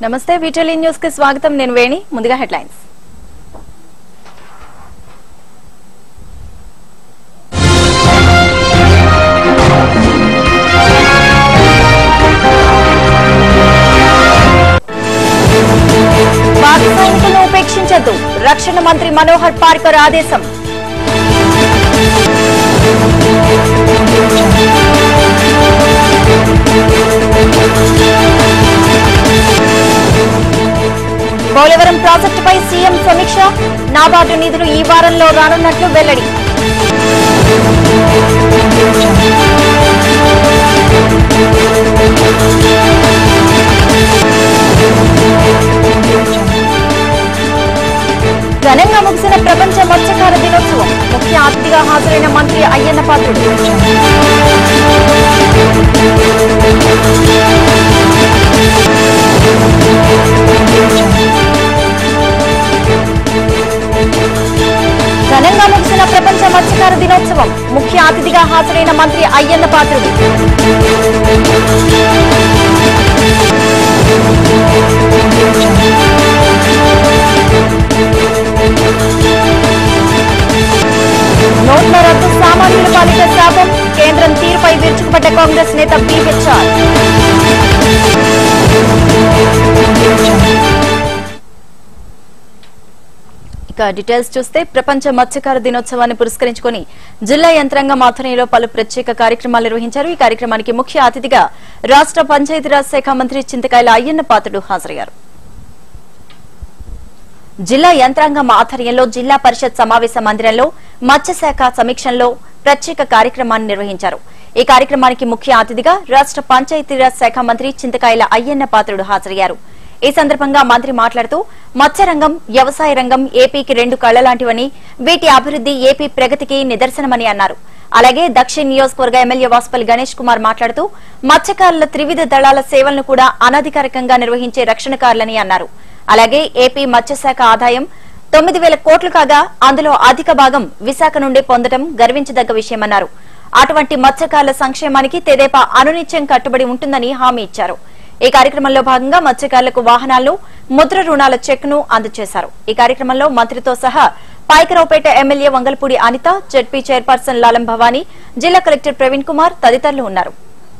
నమస్తే విటలీ న్యూస్ కి స్వాగతం నేను వేణి ముందుగా హెడ్లైన్స్ పాక్ సైనికులను ఉపేక్షించొద్దు రక్షణ మంత్రి మనోహర్ పార్కర్ ఆదేశం పోలవరం ప్రాజెక్టుపై సీఎం సమీక్ష నాబార్డు నిధులు ఈ వారంలో రానున్నట్లు వెల్లడి ఘనంగా ముగిసిన ప్రపంచ మత్స్యకార దినోత్సవం ముఖ్య అతిథిగా హాజరైన మంత్రి అయ్యన్న పాత్రుడు ఘనంగా ముగిసిన ప్రపంచ మత్స్యకార దినోత్సవం ముఖ్య అతిథిగా హాజరైన మంత్రి అయ్యన్న పాత్రుడు నోట్ల రద్దు సామాన్యుల పాలిట శాపం కేంద్రం తీరుపై విరుచుకుపడ్డ కాంగ్రెస్ నేత పీహెచ్ఆర్ ఇక డీటెయిల్స్ చూస్తే ప్రపంచ మత్స్యకార దినోత్సవాన్ని పురస్కరించుకొని జిల్లా యంత్రాంగం ఆధ్వర్యంలో పలు ప్రత్యేక కార్యక్రమాలు నిర్వహించారు ఈ కార్యక్రమానికి ముఖ్య అతిథిగా రాష్ట్ర పంచాయతీరాజ్ శాఖ మంత్రి చింతకాయల అయ్యన్న పాత్రుడు హాజరయ్యారు జిల్లా యంత్రాంగం ఆధ్వర్యంలో జిల్లా పరిషత్ సమావేశ మందిరంలో మత్స్యశాఖ సమీక్షంలో ప్రత్యేక కార్యక్రమాన్ని నిర్వహించారు ఈ కార్యక్రమానికి ముఖ్య అతిథిగా రాష్ట్ర పంచాయతీరాజ్ శాఖ మంత్రి చింతకాయల అయ్యన్న పాత్రుడు హాజరయ్యారు ఈ సందర్భంగా మంత్రి మాట్లాడుతూ మత్స్యరంగం వ్యవసాయ రంగం ఏపీకి రెండు కళ్ల లాంటివని వీటి అభివృద్ది ఏపీ ప్రగతికి నిదర్శనమని అన్నారు అలాగే దక్షిణ నియోజకవర్గ ఎమ్మెల్యే వాసుపల్లి గణేష్ కుమార్ మాట్లాడుతూ మత్స్యకారుల త్రివిధ దళాల సేవలను కూడా అనధికారికంగా నిర్వహించే రక్షణకారులని అన్నారు అలాగే ఏపీ మత్స్యశాఖ ఆదాయం తొమ్మిది వేల కోట్లు కాగా అందులో అధిక భాగం విశాఖ నుండి పొందడం గర్వించదగ్గ విషయమన్నారు అటువంటి మత్స్యకారుల సంక్షేమానికి తెదేపా అనునిత్యం కట్టుబడి ఉంటుందని హామీ ఇచ్చారు ఈ కార్యక్రమంలో భాగంగా మత్స్యకారులకు వాహనాలు ముద్ర రుణాల చెక్ ను అందజేశారు ఈ కార్యక్రమంలో మంత్రితో సహా Payakaraopeta MLA Vangalapudi Anitha ZP chairperson Lalam Bhavani జిల్లా కలెక్టర్ ప్రవీణ్ కుమార్ తదితరులు ఉన్నారు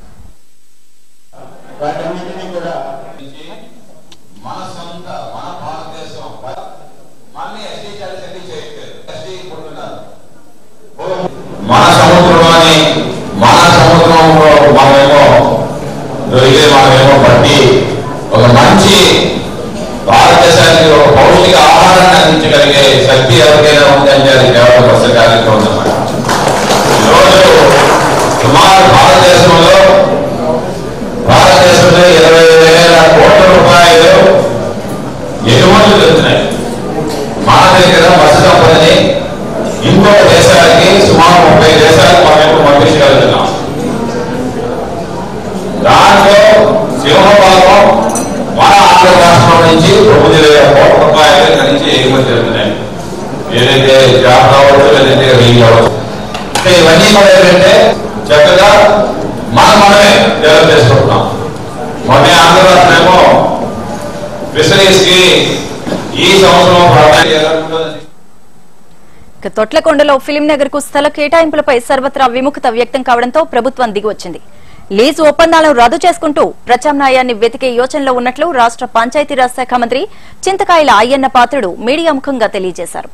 వాటన్నిటినీ కూడా మన సొంత మన భారతదేశం మళ్ళీ ఎస్టీ చాలీస్ ఎన్ని చేయట్లేదు ఎస్టీ కొట్టున్నారు మన సముద్రంలోని మన సముద్రంలో మనమేమో దొరికే మనమేమో పట్టి ఒక మంచి భారతదేశానికి ఒక పౌష్టిక ఆహారాన్ని అందించగలిగే శక్తి ఎవరికైనా ఉందంటే అది కేవలం మత్స్యకారులకు ఉందన్నమాట ఈరోజు సుమారు భారతదేశంలో భారతదేశంలో ఇరవై వేల కోట్ల రూపాయలు ఎగుమతులు జరుగుతున్నాయి మన దగ్గర మత్స్య సంపదని ఇంకో దేశాలకి సుమారు ముప్పై దేశాలకు మనం ఇప్పుడు పంపించగలుగుతున్నాం దాంట్లో సింహభాగం మన ఆంధ్ర రాష్ట్రం నుంచి తొమ్మిది వేల కోట్ల రూపాయలు ఇక్కడి నుంచి ఎగుమతి జరుగుతున్నాయి ఏదైతే జాబ్ కావచ్చు లేదంటే రీల్ కావచ్చు అంటే ఇవన్నీ కూడా ఏంటంటే చక్కగా మనం మనమే డెవలప్ చేసుకుంటున్నాం మొన్నే ఆంధ్ర రాష్ట్రమేమో ఫిషరీస్ కి ఈ సంవత్సరం ప్రాధాన్యత ఎలా ఉంటుందని ఇక తొట్లకొండలో ఫిలిం నగర్ కు స్థల కేటాయింపులపై సర్వత్రా విముఖత వ్యక్తం కావడంతో ప్రభుత్వం దిగివచ్చింది లీజు ఒప్పందాలను రద్దు చేసుకుంటూ ప్రత్యామ్నాయాన్ని వెతికే యోచనలో ఉన్నట్లు రాష్ట్ర పంచాయతీరాజ్ శాఖ మంత్రి చింతకాయల అయ్యన్న పాత్రుడు మీడియా ముఖంగా తెలియజేశారు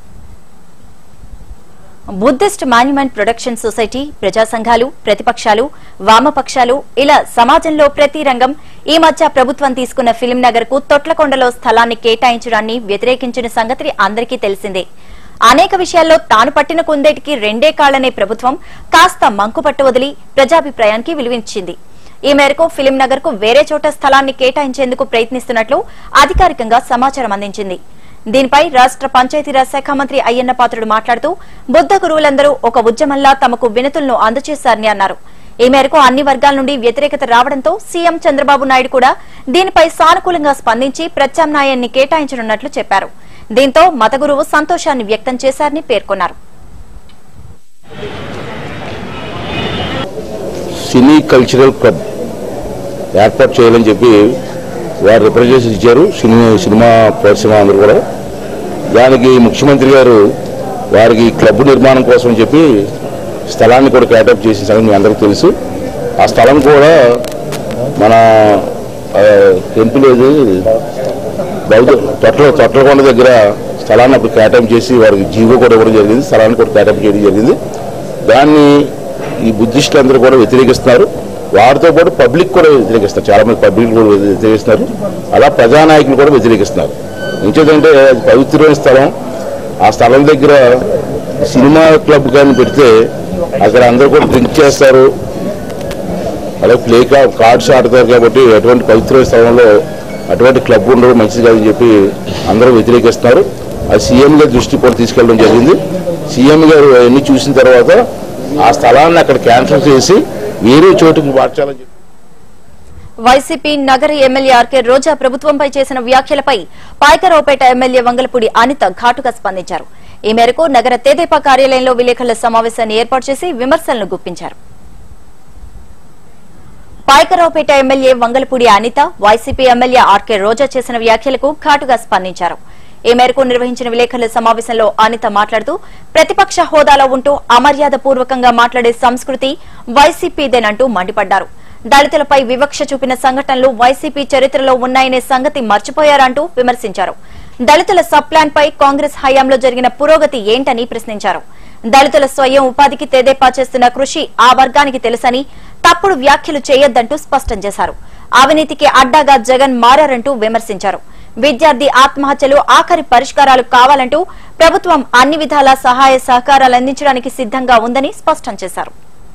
బుద్ధిస్ట్ మాన్యుమెంట్ ప్రొడక్షన్ సొసైటీ ప్రజా సంఘాలు ప్రతిపక్షాలు వామపక్షాలు ఇలా సమాజంలో ప్రతి రంగం ఈ మధ్య ప్రభుత్వం తీసుకున్న ఫిలిం నగర్ కు తొట్లకొండలో స్థలాన్ని కేటాయించడాన్ని వ్యతిరేకించిన సంగతి అందరికీ తెలిసిందే అనేక విషయాల్లో తాను పట్టిన కుందేటికి రెండే కాళ్లనే ప్రభుత్వం కాస్త మంకుపట్టు వదిలి ప్రజాభిప్రాయానికి విలువించింది ఈ మేరకు ఫిలిం నగర్ కు వేరే చోట స్థలాన్ని కేటాయించేందుకు ప్రయత్నిస్తున్నట్లు అధికారికంగా సమాచారం అందించింది దీనిపై రాష్ట్ర పంచాయతీరాజ్ శాఖ మంత్రి అయ్యన్న పాత్రుడు మాట్లాడుతూ బుద్ధ గురువులందరూ ఒక ఉద్యమంలా తమకు వినతులను అందజేశారని అన్నారు ఈ మేరకు అన్ని వర్గాల నుండి వ్యతిరేకత రావడంతో సీఎం చంద్రబాబు నాయుడు కూడా దీనిపై సానుకూలంగా స్పందించి ప్రత్యామ్నాయాన్ని కేటాయించనున్నట్లు చెప్పారు దీంతో మత గురువు సంతోషాన్ని వ్యక్తం చేశారని పేర్కొన్నారు సినీ కల్చరల్ క్లబ్ ఏర్పాటు చేయాలని చెప్పి వారు రిప్రజెంటేషన్ ఇచ్చారు సినిమా సినిమా పరిశ్రమ అందరూ కూడా దానికి ముఖ్యమంత్రి గారు వారికి క్లబ్ నిర్మాణం కోసం అని చెప్పి స్థలాన్ని కూడా కేటాప్ చేసిన సంగతి మీ అందరికీ తెలుసు ఆ స్థలం కూడా మన టెంపుల్ ఏది బౌద్ధ తొట్ల తొట్లకొండ దగ్గర స్థలాన్ని అప్పుడు కేటాయింపు చేసి వారికి జీవో కూడా ఇవ్వడం జరిగింది స్థలాన్ని కూడా కేటాయింపు చేయడం జరిగింది దాన్ని ఈ బుద్ధిస్టులు అందరూ కూడా వ్యతిరేకిస్తున్నారు వారితో పాటు పబ్లిక్ కూడా వ్యతిరేకిస్తారు చాలా మంది పబ్లిక్ కూడా వ్యతిరేకిస్తున్నారు అలా ప్రజానాయకులు కూడా వ్యతిరేకిస్తున్నారు ఇంకేదంటే అది పవిత్రమైన స్థలం ఆ స్థలం దగ్గర సినిమా క్లబ్ కానీ పెడితే అక్కడ అందరూ కూడా డ్రింక్ చేస్తారు అలాగే ప్లే కార్డ్స్ ఆడతారు కాబట్టి అటువంటి పవిత్రమైన స్థలంలో అటువంటి క్లబ్ ఉండడం మంచిది కాదని చెప్పి అందరూ వ్యతిరేకిస్తున్నారు అది సీఎం గారి దృష్టి కూడా తీసుకెళ్ళడం జరిగింది సీఎం గారు అవన్నీ చూసిన తర్వాత ఆ స్థలాన్ని అక్కడ క్యాన్సిల్ చేసి వేరే చోటుకి మార్చాలని చెప్పి వైసీపీ నగర ఎమ్మెల్యే ఆర్కే రోజా ప్రభుత్వంపై చేసిన వ్యాఖ్యలపై పాయకరావుపేట ఎమ్మెల్యే వంగలపూడి అనిత ఘాటుగా స్పందించారు ఈ మేరకు నగర తెదేపా కార్యాలయంలో విలేకరుల సమావేశాన్ని ఏర్పాటు చేసి విమర్శలను గుప్పించారు Payakaraopeta MLA Vangalapudi Anitha YCP MLA RK Roja చేసిన వ్యాఖ్యలకు ఘాటుగా స్పందించారు ఈ మేరకు నిర్వహించిన విలేకరుల సమావేశంలో అనిత మాట్లాడుతూ ప్రతిపక్ష హోదాలో ఉంటూ అమర్యాద పూర్వకంగా మాట్లాడే సంస్కృతి వైసీపీదేనంటూ మండిపడ్డారు దళితులపై వివక్ష చూపిన సంఘటనలు వైసీపీ చరిత్రలో ఉన్నాయనే సంగతి మర్చిపోయారంటూ విమర్శించారు దళితుల సబ్ ప్లాన్ పై కాంగ్రెస్ హయాంలో జరిగిన పురోగతి ఏంటని ప్రశ్నించారు దళితుల స్వయం ఉపాధికి తెదేపా చేస్తున్న కృషి ఆ వర్గానికి తెలుసని తప్పుడు వ్యాఖ్యలు చేయొద్దంటూ స్పష్టం చేశారు అవినీతికి అడ్డాగా జగన్ మారారంటూ విమర్శించారు విద్యార్థి ఆత్మహత్యలు ఆఖరి పరిష్కారాలు కావాలంటూ ప్రభుత్వం అన్ని విధాల సహాయ సహకారాలు అందించడానికి సిద్దంగా ఉందని స్పష్టం చేశారు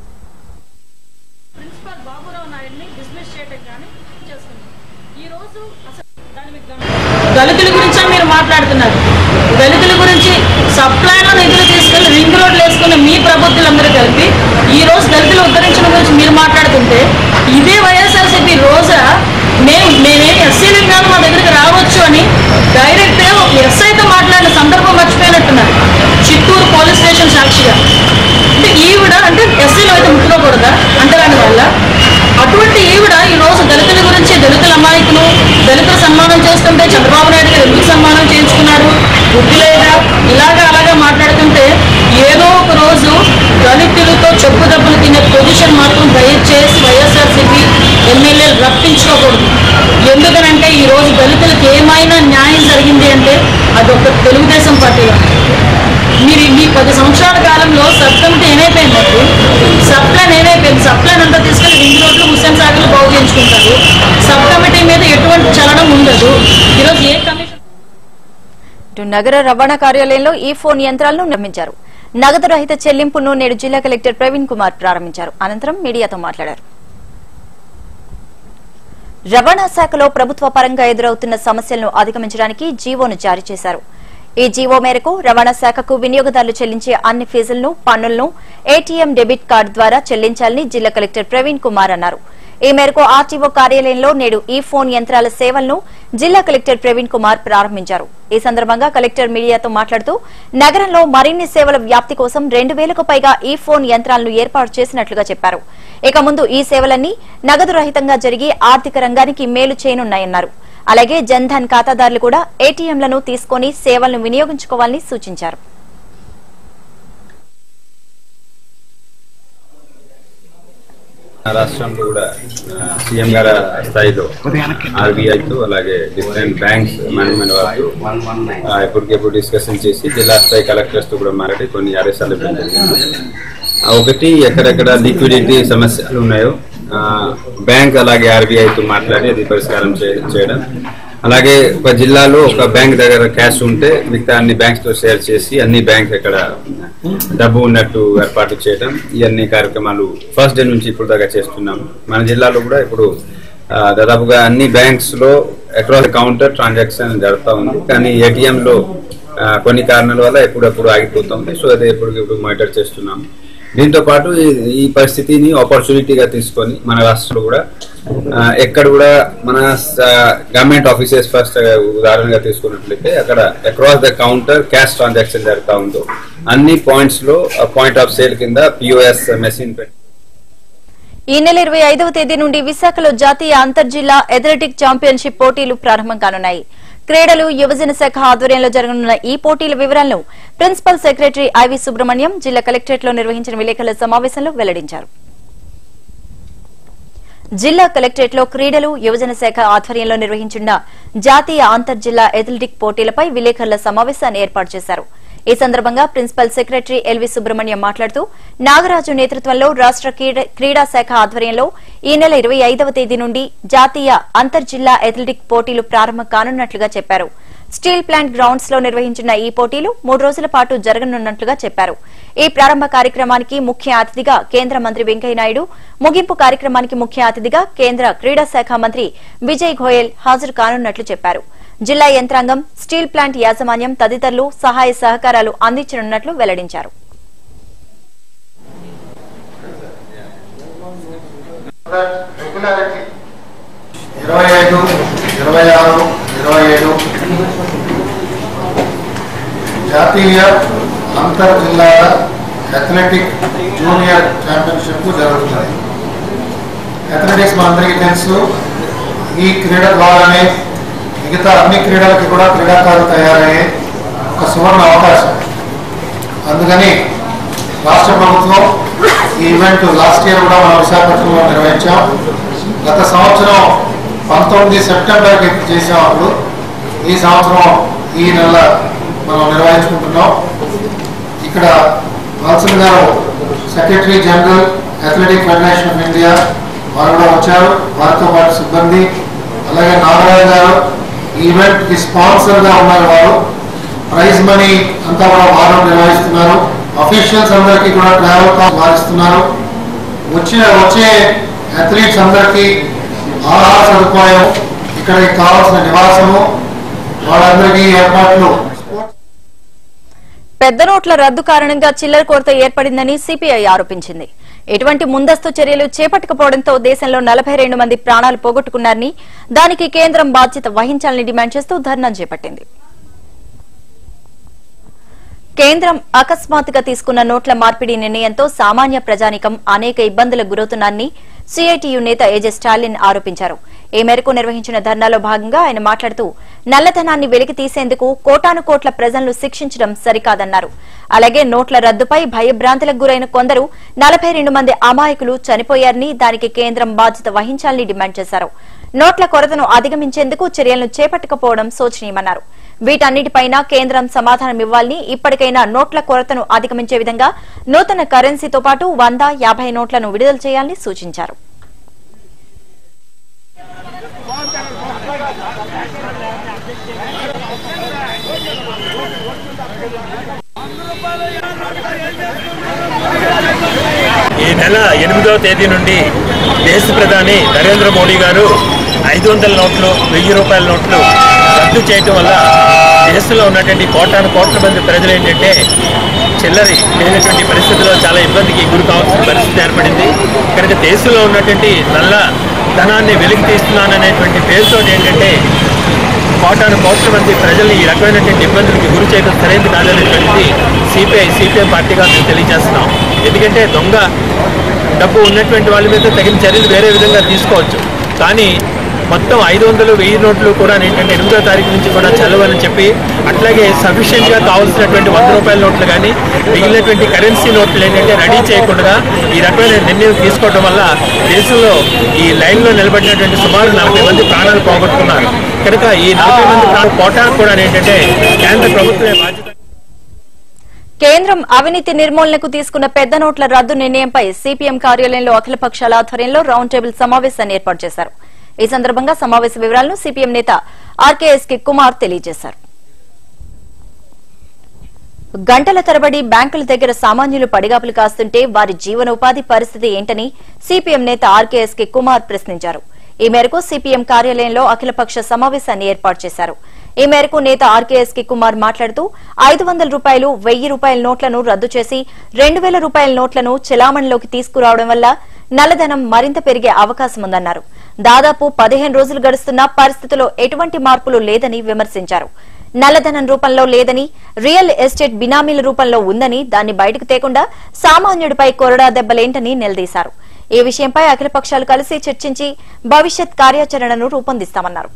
ప్రిన్సిపాల్ బాబురావు నాయుడిని డిస్మిస్ చేయడం కానీ చేస్తుంది ఈ రోజు అసలు దాని మీకు గమనించ- దళితుల గురించే మీరు మాట్లాడుతున్నారు దళితుల గురించి సప్లైలో నిధులు తీసుకెళ్లి రింగ్ రోడ్లు వేసుకున్న మీ ప్రభుత్వాలందరూ కలిపి ఈ రోజు దళితులు ఉద్ధరించడం గురించి మీరు మాట్లాడుతుంటే ఇదే వైఎస్ఆర్సీపీ రోజా మేము మేమేమి ఎస్సీలు కాదు మా దగ్గరికి రావచ్చు అని డైరెక్ట్ ఎస్ఐతో మాట్లాడిన సందర్భం మర్చిపోయినట్టున్నారు చిత్తూరు పోలీస్ స్టేషన్ సాక్షిగా అంటే ఈవిడ అంటే ఎస్సీలు అయితే ముట్టుకోకూడదా అంటరాని వల్ల అటువంటి ఈవిడ ఈ రోజు దళితుల గురించి దళితుల అమాయకులు దళితుల సన్మానం చేస్తుంటే చంద్రబాబు నాయుడు గారు ఎందుకు సన్మానం చేయించుకున్నారు బుద్ధి లేదా ఇలాగా అలాగా మాట్లాడుతుంటే ఏదో ఒక రోజు దళితులతో చెప్పు దెబ్బలు తినే పొజిషన్ మాత్రం దయచేసి వైఎస్ఆర్సీపీ ఎమ్మెల్యేలు రప్పించుకోకూడదు ఎందుకనంటే ఈ రోజు దళితులకు ఏమైనా న్యాయం జరిగింది అంటే అదొక తెలుగుదేశం పార్టీలో మీరు ఈ పది సంవత్సరాల కాలంలో సబ్ కమిటీ ఏమైపోయిందండి సబ్ ప్లాన్ ఏమైపోయింది సబ్ ప్లాన్ అంతా తీసుకెళ్లి రింగ్ రోడ్లు హుస్సేన్ సాగర్లు బాగు చేయించుకుంటారు సబ్ కమిటీ మీద ఎటువంటి చలనం ఉండదు ఈరోజు ఏ కమిషన్ ఇటు నగర రవాణా కార్యాలయంలో ఈ ఫోన్ యంత్రాలను నిర్మించారు నగదు రహిత చెల్లింపును నేడు జిల్లా కలెక్టర్ ప్రవీణ్ కుమార్ ప్రారంభించారు అనంతరం మీడియాతో మాట్లాడారు రవాణా శాఖలో ప్రభుత్వ పరంగా ఎదురవుతున్న సమస్యలను అధిగమించడానికి జీవోను జారీ చేశారు ఈ జీవో మేరకు రవాణా శాఖకు వినియోగదారులు చెల్లించే అన్ని ఫీజులను పన్నులను ఏటీఎం డెబిట్ కార్డు ద్వారా చెల్లించాలని జిల్లా కలెక్టర్ ప్రవీణ్ కుమార్ అన్నారు ఈ మేరకు ఆర్టీఓ కార్యాలయంలో నేడు ఈ ఫోన్ యంత్రాల సేవలను జిల్లా కలెక్టర్ ప్రవీణ్ కుమార్ ప్రారంభించారు ఈ సందర్భంగా కలెక్టర్ మీడియాతో మాట్లాడుతూ నగరంలో మరిన్ని సేవల వ్యాప్తి కోసం రెండు వేలకు పైగా ఈ ఫోన్ యంత్రాలను ఏర్పాటు చేసినట్లుగా చెప్పారు ఇక ముందు ఈ సేవలన్నీ నగదు రహితంగా జరిగి ఆర్థిక రంగానికి మేలు చేయనున్నాయన్నారు అలాగే జన్ధన్ ఖాతాదారులు కూడా ఏటీఎంలను తీసుకొని సేవలను వినియోగించుకోవాలని సూచించారు రాష్ట్రంలో కూడా సీఎం గారి స్థాయిలో ఆర్బీఐతో అలాగే డిఫరెంట్ బ్యాంక్స్ మేనేజ్మెంట్ వాళ్ళతో ఆ, ఎప్పటికెప్పుడు డిస్కషన్ చేసి జిల్లా స్థాయి కలెక్టర్స్ తో కూడా మాట్లాడి కొన్ని ఆదేశాలు ఇవ్వడం జరిగింది ఆ, ఒకటి ఎక్కడెక్కడ లిక్విడిటీ సమస్యలు ఉన్నాయో ఆ, బ్యాంక్ అలాగే ఆర్బీఐతో మాట్లాడి అది పరిష్కారం చే- చేయడం అలాగే ఒక జిల్లాలో ఒక బ్యాంక్ దగ్గర క్యాష్ ఉంటే మిగతా అన్ని బ్యాంక్స్ తో షేర్ చేసి అన్ని బ్యాంక్ ఎక్కడ డబ్బు ఉన్నట్టు ఏర్పాటు చేయడం ఇవన్నీ కార్యక్రమాలు ఫస్ట్ డే నుంచి ఇప్పుడు దాకా చేస్తున్నాం మన జిల్లాలో కూడా ఇప్పుడు ఆ, దాదాపుగా అన్ని బ్యాంక్స్ లో అక్రాస్ కౌంటర్ ట్రాన్సాక్షన్ జరుగుతూ ఉంది కానీ ఏటీఎం లో ఆ, కొన్ని కారణాల వల్ల ఎప్పుడెప్పుడు ఆగిపోతుంది సో అది ఎప్పటికెప్పుడు మానిటర్ చేస్తున్నాం దీంతో పాటు ఈ- ఈ పరిస్థితిని ఆపర్చునిటీగా తీసుకొని మన రాష్ట్రంలో కూడా ఆ, ఎక్కడ కూడా మన గవర్నమెంట్ ఆఫీసెస్ ఫస్ట్ ఉదాహరణగా తీసుకున్నట్లయితే అక్కడ across the counter cash transaction జరుగుతూ ఉందో అన్ని పాయింట్స్ లో పాయింట్ ఆఫ్ సేల్ కింద పిఓఎస్ మెషిన్ పెట్టి ఈ నెల ఇరవై ఐదవ తేదీ నుండి విశాఖలో జాతీయ అంతర్జిల్లా అథ్లెటిక్ ఛాంపియన్షిప్ పోటీలు ప్రారంభం కానున్నాయి క్రీడలు యువజన శాఖ ఆధ్వర్యంలో జరగనున్న ఈ పోటీల వివరాలను ప్రిన్సిపల్ సెక్రటరీ ఐవి సుబ్రహ్మణ్యం జిల్లా కలెక్టరేట్ లో నిర్వహించిన విలేకరుల సమావేశంలో వెల్లడించారు జిల్లా కలెక్టరేట్ లో క్రీడలు యువజన శాఖ ఆధ్వర్యంలో నిర్వహించిన జాతీయ అంతర్జిల్లా అథ్లెటిక్ పోటీలపై విలేకరుల సమావేశాన్ని ఏర్పాటు చేశారు ఈ సందర్భంగా ప్రిన్సిపల్ సెక్రటరీ ఎల్వి సుబ్రహ్మణ్యం మాట్లాడుతూ నాగరాజు నేతృత్వంలో రాష్ట క్రీడ- క్రీడా శాఖ ఆధ్వర్యంలో ఈ నెల ఇరవై ఐదవ తేదీ నుండి జాతీయ అంతర్జిల్లా అథ్లెటిక్ పోటీలు ప్రారంభం కానున్నట్లుగా చెప్పారు స్టీల్ ప్లాంట్ గ్రౌండ్స్ లో నిర్వహించిన ఈ పోటీలు మూడు రోజుల పాటు జరగనున్నట్లుగా చెప్పారు ఈ ప్రారంభ కార్యక్రమానికి ముఖ్య అతిథిగా కేంద్ర మంత్రి వెంకయ్యనాయుడు ముగింపు కార్యక్రమానికి ముఖ్య అతిథిగా కేంద్ర క్రీడా శాఖ మంత్రి విజయ్ గోయల్ హాజరు కానున్నట్లు చెప్పారు జిల్లా యంత్రాంగం స్టీల్ ప్లాంట్ యాజమాన్యం తదితరులు సహాయ సహకారాలు అందించనున్నట్లు వెల్లడించారు రెగ్యులారిటీ ఇరవై ఐదు ఇరవై ఆరు ఇరవై ఏడు జాతీయ అంతర్ జిల్లాల అథ్లెటిక్ జూనియర్ ఛాంపియన్షిప్ జరుగుతుంది అథ్లెటిక్స్ మా అందరికీ తెలుసు ఈ క్రీడ ద్వారానే మిగతా అన్ని క్రీడలకి కూడా క్రీడాకారులు తయారయ్యే ఒక సువర్ణ అవకాశం అందుకని రాష్ట్ర ప్రభుత్వం ఈ ఈవెంట్ లాస్ట్ ఇయర్ కూడా మనం విశాఖపట్నంలో నిర్వహించాం గత సంవత్సరం పంతొమ్మిది సెప్టెంబర్కి చేసాం అప్పుడు ఈ సంవత్సరం ఈ నెల మనం నిర్వహించుకుంటున్నాం ఇక్కడ వాల్సన్ గారు secretary general athletic federation of India వారు కూడా వచ్చారు వారితో పాటు సిబ్బంది అలాగే నాగరాజు గారు ఈ ఈవెంట్ కి స్పాన్సర్ గా ఉన్నారు వారు ప్రైజ్ మనీ అంతా కూడా వారు నిర్వహిస్తున్నారు అఫీషియల్స్ అందరికీ కూడా ట్రావెల్ కాస్ట్ వారిస్తున్నారు వచ్చే వచ్చే అథ్లీట్స్ అందరికీ ఆహార సదుపాయం ఇక్కడికి కావాల్సిన నివాసము వాళ్ళందరికీ ఏర్పాట్లు పెద్ద నోట్ల రద్దు కారణంగా చిల్లర కొరత ఏర్పడిందని సిపిఐ ఆరోపించింది ఎటువంటి ముందస్తు చర్యలు చేపట్టకపోవడంతో దేశంలో నలభై రెండు మంది ప్రాణాలు పోగొట్టుకున్నారని దానికి కేంద్రం బాధ్యత వహించాలని డిమాండ్ చేస్తూ ధర్నా చేపట్టింది కేంద్రం అకస్మాత్తుగా తీసుకున్న నోట్ల మార్పిడి నిర్ణయంతో సామాన్య ప్రజానికం అనేక ఇబ్బందులకు గురవుతున్నారని సిఐటియు నేత ఏజే స్టాలిన్ ఆరోపించారు ఈ మేరకు నిర్వహించిన ధర్నాలో భాగంగా ఆయన మాట్లాడుతూ నల్లధనాన్ని వెలికి తీసేందుకు కోటాను కోట్ల ప్రజలను శిక్షించడం సరికాదన్నారు అలాగే నోట్ల రద్దుపై భయభ్రాంతులకు గురైన కొందరు నలభై రెండు మంది అమాయకులు చనిపోయారని దానికి కేంద్రం బాధ్యత వహించాలని డిమాండ్ చేశారు నోట్ల కొరతను అధిగమించేందుకు చర్యలను చేపట్టకపోవడం శోచనీయమన్నారు వీటన్నిటిపైన కేంద్రం సమాధానం ఇవ్వాలని ఇప్పటికైనా నోట్ల కొరతను అధిగమించే విధంగా నూతన కరెన్సీతో పాటు వంద యాభై నోట్లను విడుదల చేయాలని సూచించారు ఈ నెల ఎనిమిదవ తేదీ నుండి దేశ ప్రధాని నరేంద్ర మోడీ గారు ఐదు వందల నోట్లు వెయ్యి రూపాయల నోట్లు రద్దు చేయటం వల్ల దేశంలో ఉన్నటువంటి కోటాను కోట్ల మంది ప్రజలు ఏంటంటే చిల్లరి లేనటువంటి పరిస్థితుల్లో చాలా ఇబ్బందికి గురి కావాల్సిన పరిస్థితి ఏర్పడింది కనుక దేశంలో ఉన్నటువంటి నల్ల ధనాన్ని వెలికి తీస్తున్నాననేటువంటి పేరుతో ఏంటంటే కోటాను కోట్ల మంది ప్రజల్ని ఈ రకమైనటువంటి ఇబ్బందులకి గురి చేయడం సరైనది కాదనేటువంటిది సిపిఐ సిపిఎం పార్టీగా మేము తెలియజేస్తున్నాం ఎందుకంటే దొంగ డబ్బు ఉన్నటువంటి వాళ్ళ మీద తగిన చర్యలు వేరే విధంగా తీసుకోవచ్చు కానీ మొత్తం ఐదు వందలు వెయ్యి నోట్లు కూడా ఏంటంటే ఎనిమిదో తారీఖు నుంచి కూడా చదవాలని చెప్పి అట్లాగే సఫిషియెంట్గా కావాల్సినటువంటి వంద రూపాయల నోట్లు కానీ మిగిలినటువంటి కరెన్సీ నోట్లు ఏంటంటే రెడీ చేయకుండా ఈ రకమైన నిర్ణయం తీసుకోవడం వల్ల దేశంలో ఈ లైన్లో నిలబడినటువంటి సుమారు నలభై మంది ప్రాణాలు పోగొట్టుకున్నారు కనుక ఈ నలభై మంది ప్రాణాలు పోవటానికి కూడా ఏంటంటే కేంద్ర ప్రభుత్వమే బాధ్యత కేంద్రం అవినీతి నిర్మూలనకు తీసుకున్న పెద్ద నోట్ల రద్దు నిర్ణయంపై సిపిఎం కార్యాలయంలో అఖిల పక్షాల ఆధ్వర్యంలో రౌండ్ టేబుల్ సమావేశాన్ని ఏర్పాటు చేశారు ఈ సందర్భంగా సమావేశ వివరాలను సిపిఎం నేత ఆర్కేఎస్ కి కుమార్ తెలియజేశారు గంటల తరబడి బ్యాంకుల దగ్గర సామాన్యులు పడిగాపులు కాస్తుంటే వారి జీవనోపాధి పరిస్థితి ఏంటని సిపిఎం నేత ఆర్కేఎస్ కి కుమార్ ప్రశ్నించారు ఈ మేరకు సిపిఎం కార్యాలయంలో అఖిలపక్ష సమావేశాన్ని ఏర్పాటు చేశారు ఈ మేరకు నేత ఆర్కేఎస్ కి కుమార్ మాట్లాడుతూ ఐదు వందల రూపాయలు వెయ్యి రూపాయల నోట్లను రద్దు చేసి రెండు వేల రూపాయల నోట్లను చెలామణిలోకి తీసుకురావడం వల్ల నల్లధనం మరింత పెరిగే అవకాశం ఉందన్నారు దాదాపు పదిహేను రోజులు గడుస్తున్నా పరిస్థితిలో ఎటువంటి మార్పులు లేదని విమర్శించారు నల్లధనం రూపంలో లేదని రియల్ ఎస్టేట్ బినామీల రూపంలో ఉందని దాన్ని బయటకు తేకుండా సామాన్యుడిపై కొరడా దెబ్బలేంటని నిలదీశారు ఈ విషయంపై అఖిల పక్షాలు కలిసి చర్చించి భవిష్యత్ కార్యాచరణను రూపొందిస్తామన్నారు